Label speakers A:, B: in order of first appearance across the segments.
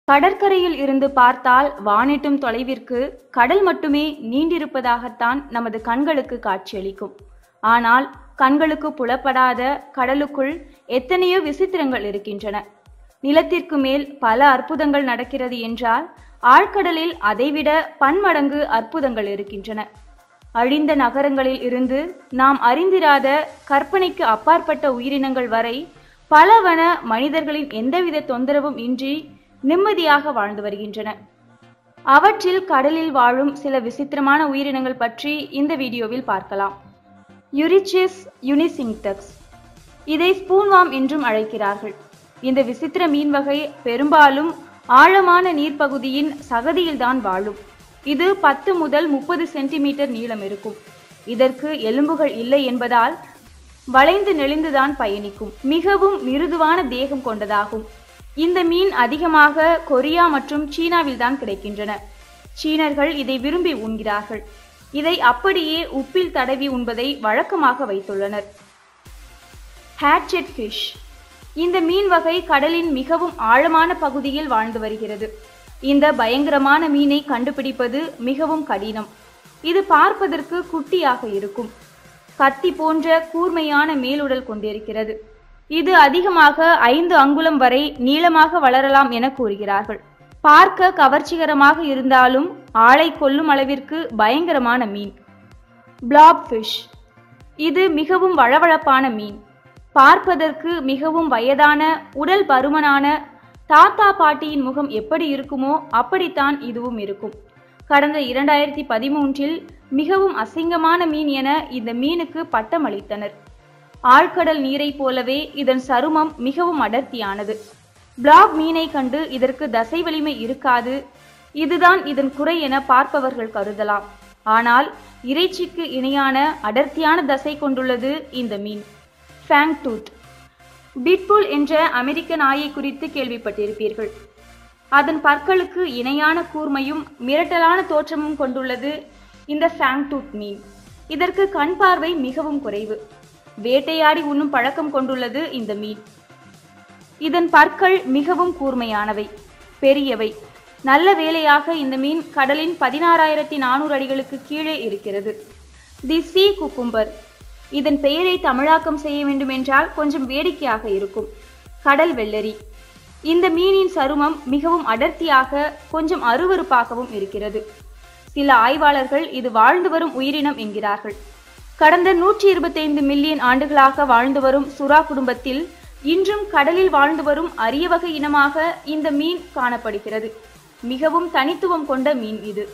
A: கடற்கரையில் இருந்து பார்த்தால் வானெட்டும் தொலைவிற்கு கடல் மட்டுமே நீண்டிருப்பதாகத்தான் நமது கண்களுக்கு காட்சியளிக்கும் ஆனால் கண்களுக்கு புலப்படாத கடலுக்குள் எத்தனையோ விசித்திரங்கள் இருக்கின்றன நிலத்திற்கு மேல் பல அற்புதங்கள் நடக்கிறது என்றால் ஆழ்கடலில் அதைவிட பன்மடங்கு அற்புதங்கள் இருக்கின்றன அழிந்த நகரங்களில் இருந்து நாம் அறிந்திராத கற்பனைக்கு அப்பாற்பட்ட உயிரினங்கள் வரை பலவன மனிதர்களின் எந்தவித தொந்தரவும் இன்றி நிம்மதியாக வாழ்ந்து வருகின்றன அவற்றில் கடலில் வாழும் சில விசித்திரமான உயிரினங்கள் பற்றி இந்த வீடியோவில் பார்க்கலாம் யுரிச்சிஸ் யுனிசிங்டக்ஸ் இதை ஸ்பூன்வாம் என்றும் அழைக்கிறார்கள் இந்த விசித்திர மீன் வகை பெரும்பாலும் ஆழமான நீர்ப்பகுதியின் சகதியில்தான் வாழும் இது பத்து முதல் முப்பது சென்டிமீட்டர் நீளம் இருக்கும் இதற்கு எலும்புகள் இல்லை என்பதால் வளைந்து நெளிந்துதான் பயணிக்கும் மிகவும் மிருதுவான தேகம் கொண்டதாகும் இந்த மீன் அதிகமாக கொரியா மற்றும் சீனாவில் தான் கிடைக்கின்றன சீனர்கள் இதை விரும்பி உண்கிறார்கள் இதை அப்படியே உப்பில் தடவி உண்பதை வழக்கமாக வைத்துள்ளனர் ஹேட்செட் ஃபிஷ் இந்த மீன் வகை கடலின் மிகவும் ஆழமான பகுதியில் வாழ்ந்து வருகிறது இந்த பயங்கரமான மீனை கண்டுபிடிப்பது மிகவும் கடினம் இது பார்ப்பதற்கு குட்டியாக இருக்கும் கத்தி போன்ற கூர்மையான மேலுடல் கொண்டிருக்கிறது இது அதிகமாக ஐந்து அங்குலம் வரை நீளமாக வளரலாம் என கூறுகிறார்கள் பார்க்க கவர்ச்சிகரமாக இருந்தாலும் ஆளை கொல்லும் அளவிற்கு பயங்கரமான மீன் பிளாப் ஃபிஷ் இது மிகவும் வழவழப்பான மீன் பார்ப்பதற்கு மிகவும் வயதான உடல் பருமனான தாத்தா பாட்டியின் முகம் எப்படி இருக்குமோ அப்படித்தான் இதுவும் இருக்கும் கடந்த இரண்டாயிரத்தி பதிமூன்றில் மிகவும் அசிங்கமான மீன் என இந்த மீனுக்கு பட்டம் அளித்தனர் ஆழ்கடல் நீரை போலவே இதன் சருமம் மிகவும் அடர்த்தியானது பிளாக் மீனை கண்டு இதற்கு தசை வலிமை இருக்காது இதுதான் இதன் குறை என பார்ப்பவர்கள் கருதலாம் ஆனால் இறைச்சிக்கு இணையான அடர்த்தியான தசை கொண்டுள்ளது இந்த மீன் ஃபேங் டூத் பிட்புல் என்ற அமெரிக்க நாயை குறித்து கேள்விப்பட்டிருப்பீர்கள் அதன் பற்களுக்கு இணையான கூர்மையும் மிரட்டலான தோற்றமும் கொண்டுள்ளது இந்த ஃபேங் டூத் மீன் இதற்கு கண் பார்வை மிகவும் குறைவு வேட்டையாடி உண்ணும் பழக்கம் கொண்டுள்ளது இந்த மீன் இதன் பற்கள் மிகவும் கூர்மையானவை பெரியவை நல்ல வேளையாக இந்த மீன் கடலின் பதினாறாயிரத்தி நானூறு அடிகளுக்கு கீழே இருக்கிறது தி சி குக்கும்பர் இதன் பெயரை தமிழாக்கம் செய்ய வேண்டுமென்றால் கொஞ்சம் வேடிக்கையாக இருக்கும் கடல் வெள்ளரி இந்த மீனின் சருமம் மிகவும் அடர்த்தியாக கொஞ்சம் அருவருப்பாகவும் இருக்கிறது சில ஆய்வாளர்கள் இது வாழ்ந்து வரும் உயிரினம் என்கிறார்கள் கடந்த நூற்றி இருபத்தைந்து மில்லியன் ஆண்டுகளாக வாழ்ந்து வரும் சுறா குடும்பத்தில் இன்றும் கடலில் வாழ்ந்து வரும் அரிய வகை இனமாக இந்த மீன் காணப்படுகிறது மிகவும் தனித்துவம் கொண்ட மீன் இது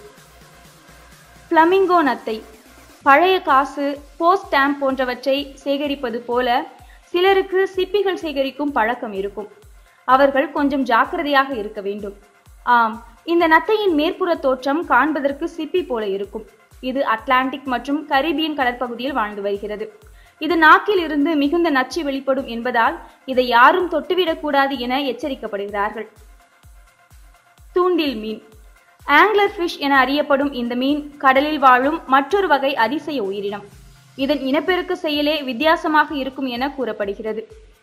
A: பிளமிங்கோ நத்தை பழைய காசு போஸ்ட் ஸ்டாம்ப் போன்றவற்றை சேகரிப்பது போல சிலருக்கு சிப்பிகள் சேகரிக்கும் பழக்கம் இருக்கும் அவர்கள் கொஞ்சம் ஜாக்கிரதையாக இருக்க வேண்டும் ஆம் இந்த நத்தையின் மேற்புற தோற்றம் காண்பதற்கு சிப்பி போல இருக்கும் இது அட்லாண்டிக் மற்றும் கரீபியன் கடற்பகுதியில் வாழ்ந்து வருகிறது இது நாக்கில் இருந்து மிகுந்த நச்சு வெளிப்படும் என்பதால் இதை யாரும் தொட்டுவிடக்கூடாது என எச்சரிக்கப்படுகிறார்கள் தூண்டில் மீன் ஆங்கிலர் ஃபிஷ் என அறியப்படும் இந்த மீன் கடலில் வாழும் மற்றொரு வகை அதிசய உயிரினம் இதன் இனப்பெருக்க செயலே வித்தியாசமாக இருக்கும் என கூறப்படுகிறது